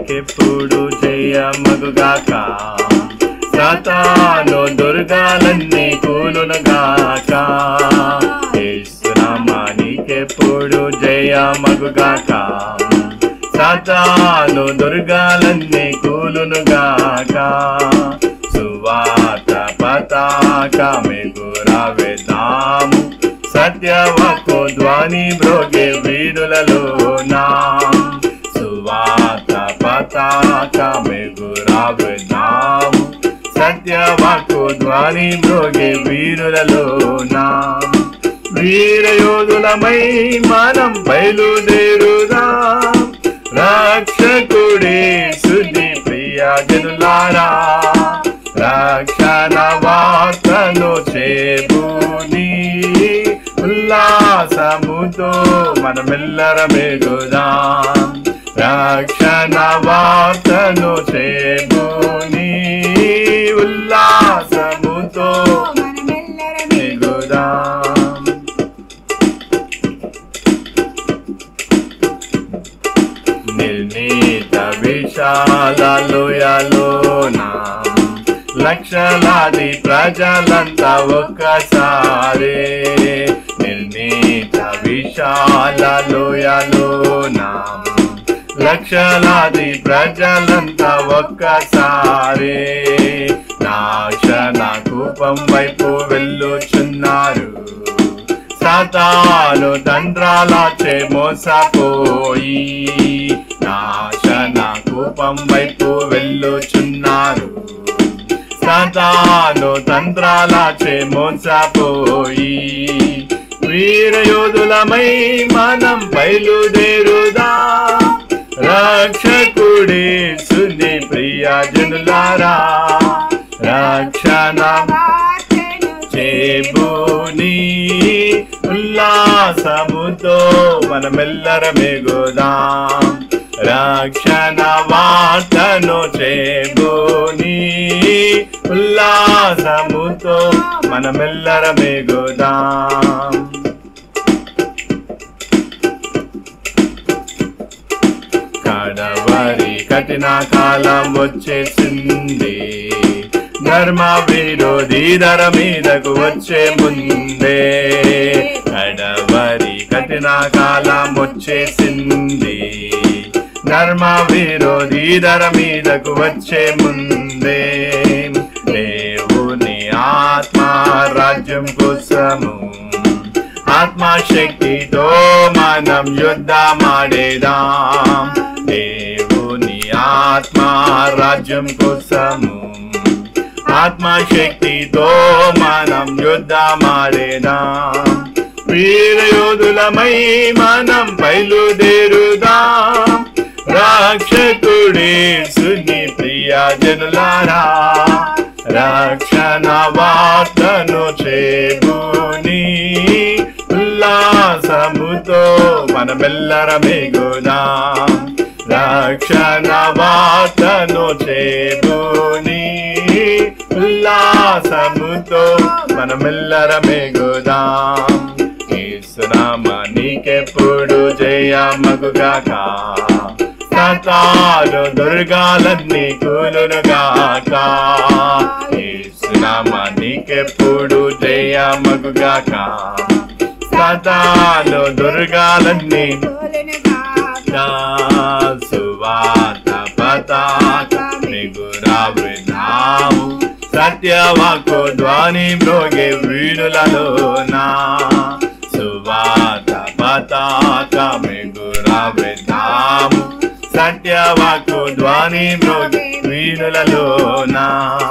నీకెప్పుడు జయమగుగాక సాతాను దుర్గాలన్నీ కూలునుగాక యేసునామా నీకెప్పుడు జయమగుగాక సాతాను దుర్గాలన్నీ కూలునుగాక సువాత పతాక మెగురవేదాము సత్యవకు ధ్వని మ్రోగే వీరులలో నా సువాత పతాక మెగురవేదాము సత్యవకు ధ్వని మ్రోగే వీరులలో నా వీరయోధులమై మనం బయలుదేరుదాం రక్షకుడే శుద్ధి ప్రియజనులారా రక్షణ వార్తను చేబూని ఉల్లాసముతో మనమెల్లరమెగుదాం రక్షణ వార్తను చేబూని ఉల్లాసముతో మనమెల్లరమే ఎగుదాం నిర్ణీత విశాలలోయలోన లక్షలాది ప్రజలంతా ఒక్కసారి నిర్ణీత విశాలలోయలోన లక్షలాది ప్రజలంతా ఒక్కసారి నాశన కూపం వైపు వెళ్ళుచున్నారు సాతాను తండ్రాలచే మోసపోయి నాశన కూపం వైపు వెళ్ళుచున్నారు సాతాను తంత్రాలచే మోసపోయి వీరయోధులమై మనం బయలుదేరుదా రక్షకుడే సుని ప్రియజనులారా రక్షణ వార్తను చేబూని ఉల్లాసముతో మనమెల్లరమెగుదాం రక్షణ వార్తను చేబూని ఉల్లాసముతో మనమెల్లరమెగుదాం కడవరి కఠిన కాలం వచ్చేసింది ధర్మ విరోధి ధర మీదకు వచ్చే ముందే కడవరి కఠిన కాలం వచ్చేసింది ధర్మ విరోధి ధర మీదకు వచ్చే ముందే దేవుని ఆత్మ రాజ్యం కోసము ఆత్మశక్తితో మనం యుద్ధమాడేదాం దేవుని ఆత్మ రాజ్యం కోసము ఆత్మశక్తితో మనం యుద్ధమాడేదాం వీరయోధులమై మనం బయలుదేరుదాం రక్షకుడే సుని ప్రియజనులారా రక్షణ వార్తను చేబూని ఉల్లాసముతో మనమెల్లరమెగుదాం రక్షణ వార్తను చేబూని ఉల్లాసముతో మనమెల్లరమెగుదాం యేసునామ నీకెప్పుడు జయమగుగాక సతాలు దుర్గాలన్నీ కూలునుగాక యేసునామ నీకెప్పుడు జయమగుగాక సతాలు దుర్గాలన్నీ తోలునుగాక. సువాత పతాక మిగురావు సత్యవాకు ధ్వని మ్రోగే వీడులలోనా సువాత పతాక మిగురావు సత్యవాకు ధ్వని మ్రోగే వీడులలోనా